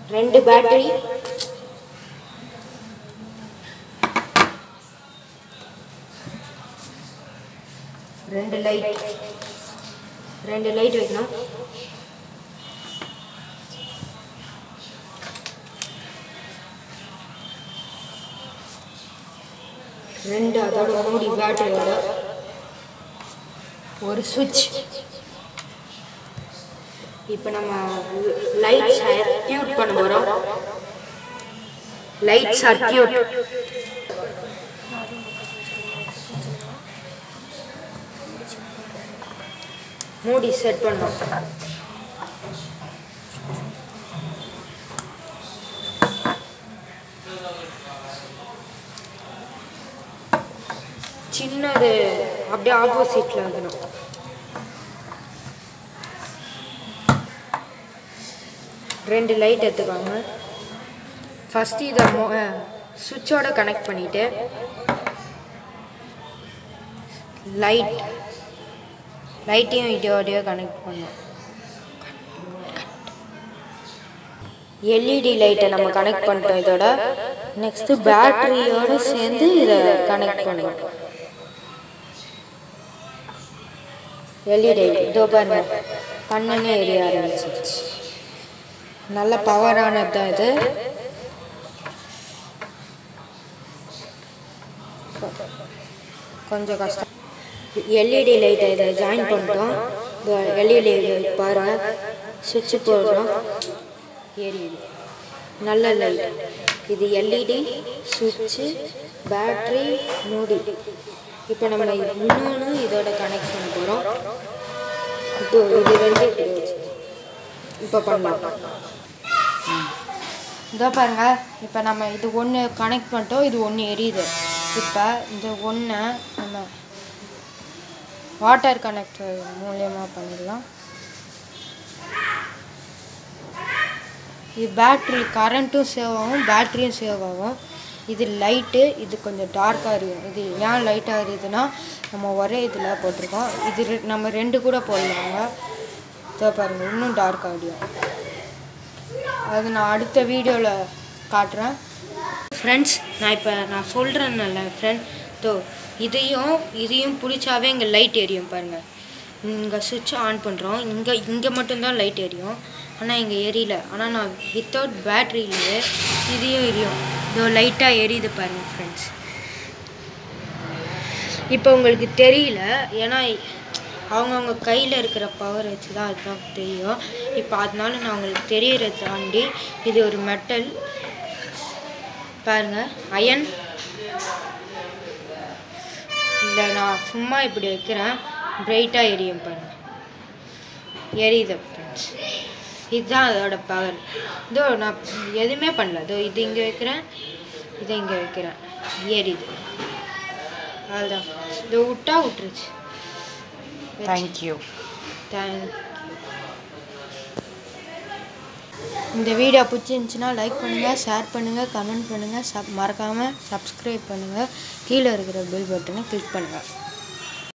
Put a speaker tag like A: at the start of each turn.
A: ரெண்டு பேட்டரி ரெண்டு லைட் ரெண்டு லைட் வைக்கணும் ரெண்டு அதோட மூடி பேட்டரியோட ஒரு சுவிட்ச் இப்போ நம்ம லைட் சர்க்கியூட் பண்ண போகிறோம் லைட் சர்க்கியூட் மூடி செட் பண்ணோம் சின்னது அப்படியே ஆப்போசிட்டில் இருக்கணும் ரெண்டு லைட் எடுத்துக்கோங்க ஃபஸ்ட்டு இதை மோ சுவிட்சோட கனெக்ட் பண்ணிவிட்டு லைட் லைட்டையும் இதோடய கனெக்ட் பண்ணோம் எல்இடி லைட்டை நம்ம கனெக்ட் பண்ணிட்டோம் இதோட நெக்ஸ்ட்டு பேட்டரியோடு சேர்ந்து இதை கனெக்ட் பண்ணுவோம் எல்இடி இதோ பாருங்க கண்ணனே எரிய ஆரம்பிச்சிருச்சு நல்ல பவரானது தான் இது கொஞ்சம் கஷ்டம் எல்இடி லைட்டை இதை ஜாயின் பண்ணிட்டோம் இந்த எல்இடி லைட் பாருங்க சுவிட்சு போடுறோம் எரியுது நல்ல லைட் இது எல்இடி சுவிட்சு பேட்ரி மூடி இப்போ நம்ம இன்னொன்று இதோட கனெக்ட் பண்ண போகிறோம் இப்போ இது ரெண்டு இப்படி வச்சு இப்போ பண்ணலாம் இதோ பாருங்க இப்போ நம்ம இது ஒன்று கனெக்ட் பண்ணிட்டோம் இது ஒன்று எரியுது இப்போ இந்த ஒன்றை நம்ம வாட்டர் கனெக்டர் மூலியமாக பண்ணிடலாம் இது பேட்ரி கரண்ட்டும் சேவ் ஆகும் பேட்ரியும் சேவ் ஆகும் இது லைட்டு இது கொஞ்சம் டார்க்காக எரியும் இது ஏன் லைட்டாக எரியுதுன்னா நம்ம ஒரே இதில் போட்டிருக்கோம் இது ரெ- நம்ம ரெண்டு கூட போடலாங்க இதோ பாருங்கள் இன்னும் டார்க்காக எரியும் அது நான் அடுத்த வீடியோவில் காட்டுறேன் ஃப்ரெண்ட்ஸ் நான் இப்போ நான் சொல்கிறேன்னல்ல ஃப்ரெண்ட் தோ இதையும் இதையும் பிடிச்சாவே இங்கே லைட் எரியும் பாருங்கள் இங்கே சுவிட்ச் ஆன் பண்ணுறோம் இங்கே இங்கே மட்டும்தான் லைட் எரியும் ஆனால் இங்கே எரியல ஆனால் நான் வித்தவுட் பேட்ரியிலேயே இதையும் எரியும் இதோ லைட்டாக எரியுது பாருங்கள் ஃப்ரெண்ட்ஸ் இப்போ உங்களுக்கு தெரியல ஏன்னா அவங்கவுங்க கையில் இருக்கிற பவர் வச்சு தான் அதுதான் தெரியும் இப்போ அதனால நான் உங்களுக்கு தெரியறத தாண்டி இது ஒரு மெட்டல் பாருங்க அயன் இல்லை நான் சும்மா இப்படி வைக்கிறேன் பிரைட்டாக எரியும் பாருங்க எரியுது ஃப்ரெண்ட்ஸ் இதுதான் அதோட பவர் இதோ நான் எதுவுமே பண்ணல இதோ இது இங்கே வைக்கிறேன் இதை இங்கே வைக்கிறேன் எரியுது அதுதான் இதோ விட்டா விட்டுருச்சு
B: தேங்க்யூ
A: தேங்க் இந்த வீடியோ பிடிச்சிருந்துச்சின்னா லைக் பண்ணுங்கள் ஷேர் பண்ணுங்கள் கமெண்ட் பண்ணுங்கள் சப் மறக்காமல் சப்ஸ்கிரைப் பண்ணுங்கள் கீழே இருக்கிற பெல் பட்டனை கிளிக் பண்ணுங்கள்